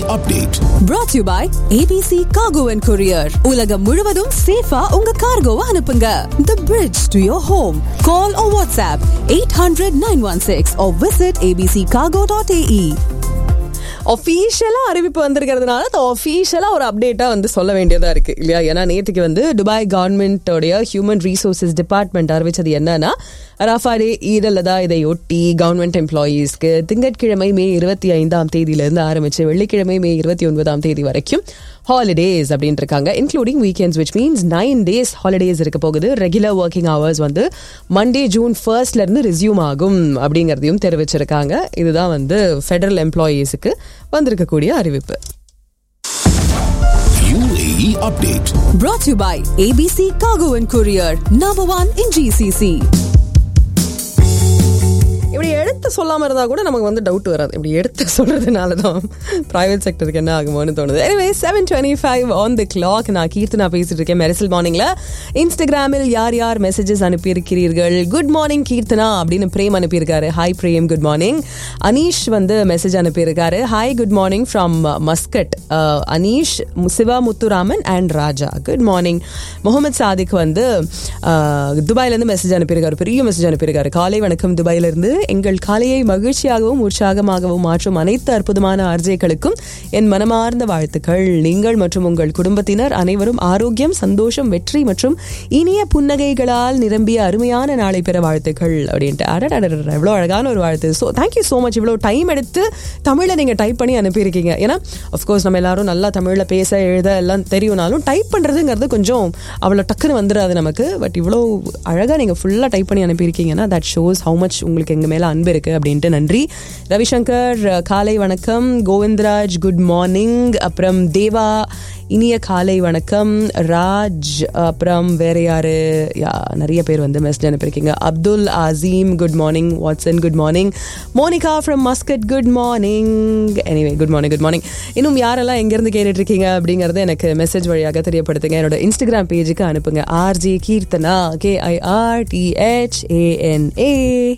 update. brought to you by ABC Cargo and Courier. உலகம் முழுவதும் சேஃபா உங்க கார்கோவை அனுப்புங்க. The bridge to your home. Call or WhatsApp 800-916 or visit abccargo.ae. ஒஃபீஷியலா அறிவிப்பு வந்திருக்கிறதுனால அது ஒஃபீஷியலா ஒரு அப்டேட்டா வந்து சொல்ல வேண்டியதா இருக்கு இல்லையா ஏன்னா நேற்றுக்கு வந்து துபாய் கவர்மெண்டோடைய ஹியூமன் ரிசோர்சஸ் டிபார்ட்மெண்ட் அறிவிச்சது என்னன்னா ரஃபாடே ஈரல்லதா இதை ஒட்டி கவர்மெண்ட் எம்ப்ளாயீஸ்க்கு திங்கட்கிழமை மே இருபத்தி ஐந்தாம் தேதியிலிருந்து ஆரம்பிச்சு வெள்ளிக்கிழமை மே இருபத்தி ஒன்பதாம் தேதி வரைக்கும் ஹாலிடேஸ் அப்படின்னு இருக்காங்க including weekends which means nine days holidays இருக்க போகுது ரெகுலர் ஒர்க்கிங் ஹவர்ஸ் வந்து மண்டே ஜூன் ஃபர்ஸ்ட்ல இருந்து ரிசியூம் ஆகும் அப்படிங்கிறதையும் தெரிவிச்சிருக்காங்க இதுதான் வந்து ஃபெடரல் எம்ப்ளாயீஸுக்கு வந்திருக்கக்கூடிய அறிவிப்பு UAE update. Brought to you by ABC Cargo and Courier. Number one in GCC. இப்படி எடுத்து சொல்லாம இருந்தா கூட நமக்கு வந்து டவுட் வராது இப்படி எடுத்து சொல்றதுனால தான் பிரைவேட் செக்டருக்கு என்ன ஆகுமோன்னு தோணுது எனவே seven twenty five on the clock நான் கீர்த்தனா பேசிட்டு இருக்கேன் மெரிசல் மார்னிங்ல இன்ஸ்டாகிராமில் யார் யார் மெசேஜஸ் அனுப்பியிருக்கிறீர்கள் குட் மார்னிங் கீர்த்தனா அப்படின்னு பிரேம் அனுப்பியிருக்காரு hi Prem good morning Aneesh வந்து மெசேஜ் அனுப்பியிருக்காரு hi good morning from Muscat Aneesh Siva Muthuraman and Raja good morning Mohammed Sadiq வந்து அஹ், துபாயிலேருந்து மெசேஜ் அனுப்பியிருக்காரு பெரிய மெசேஜ் அனுப்பியிருக்காரு காலை வணக்கம் துபாயிலிருந்து எங்கள் காலையை மகிழ்ச்சியாகவும் உற்சாகமாகவும் மாற்றும் அனைத்து அற்புதமான ஆர்ஜேக்களுக்கும் என் மனமார்ந்த வாழ்த்துக்கள் நீங்கள் மற்றும் உங்கள் குடும்பத்தினர் அனைவரும் ஆரோக்கியம் சந்தோஷம் வெற்றி மற்றும் இனிய புன்னகைகளால் நிரம்பிய அருமையான நாளை பெற வாழ்த்துக்கள் அப்படின்ட்டு அடடடட எவ்வளோ அழகான ஒரு வாழ்த்து ஸோ தேங்க்யூ ஸோ மச் இவ்வளோ டைம் எடுத்து தமிழில் நீங்கள் டைப் பண்ணி அனுப்பியிருக்கீங்க ஏன்னா அஃப்கோர்ஸ் நம்ம எல்லாரும் நல்லா தமிழில் பேச எழுத எல்லாம் தெரியும்னாலும் டைப் பண்ணுறதுங்கிறது கொஞ்சம் அவ்வளோ டக்குன்னு வந்துடாது நமக்கு பட் இவ்வளோ அழகாக நீங்கள் ஃபுல்லாக டைப் பண்ணி அனுப்பியிருக்கீங்கன்னா தட் ஷோஸ் ஹவு மச் உங்களுக்கு எங்கள் மேலே அன்பு இருக்குது அப்படின்ட்டு நன்றி ரவிசங்கர் காலை வணக்கம் கோவிந்தராஜ் குட் மார்னிங் அப்புறம் தேவா இனிய காலை வணக்கம் ராஜ் அப்புறம் வேற யாரு யா நிறைய பேர் வந்து மெசேஜ் அனுப்பியிருக்கீங்க Abdul Azeem good morning Watson good morning Monica from Muscat good morning anyway good morning good morning இன்னும் யாரெல்லாம் எங்கேருந்து கேட்டுட்டு இருக்கீங்க அப்படிங்கறத எனக்கு மெசேஜ் வழியாக தெரியப்படுத்துங்க என்னோட இன்ஸ்டாகிராம் பேஜுக்கு அனுப்புங்க RJ Keerthana KIR TH ANA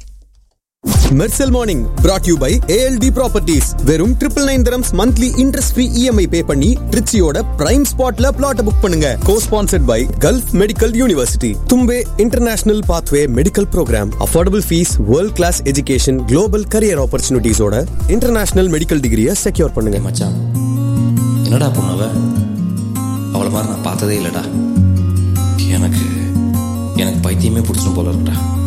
Mersal morning brought you by ALT properties வெறும் triple nine terms monthly interest free EMI pay பண்ணி ட்ரிச்சியோட பிரைம் ஸ்பாட்ல பிளாட் புக் பண்ணுங்க co sponsored by Gulf Medical University Thumbay international pathway medical programme affordable fees world class education global career ஆப்பர்ச்சுனிட்டிஸோட international medical டிகிரியை secure பண்ணுங்க மச்சான் என்னடா பொண்ணவ அவளை மாதிரி நான் பார்த்ததே இல்லைடா எனக்கு எனக்கு பைத்தியமே பிடிச்சிடும் போல இருக்குடா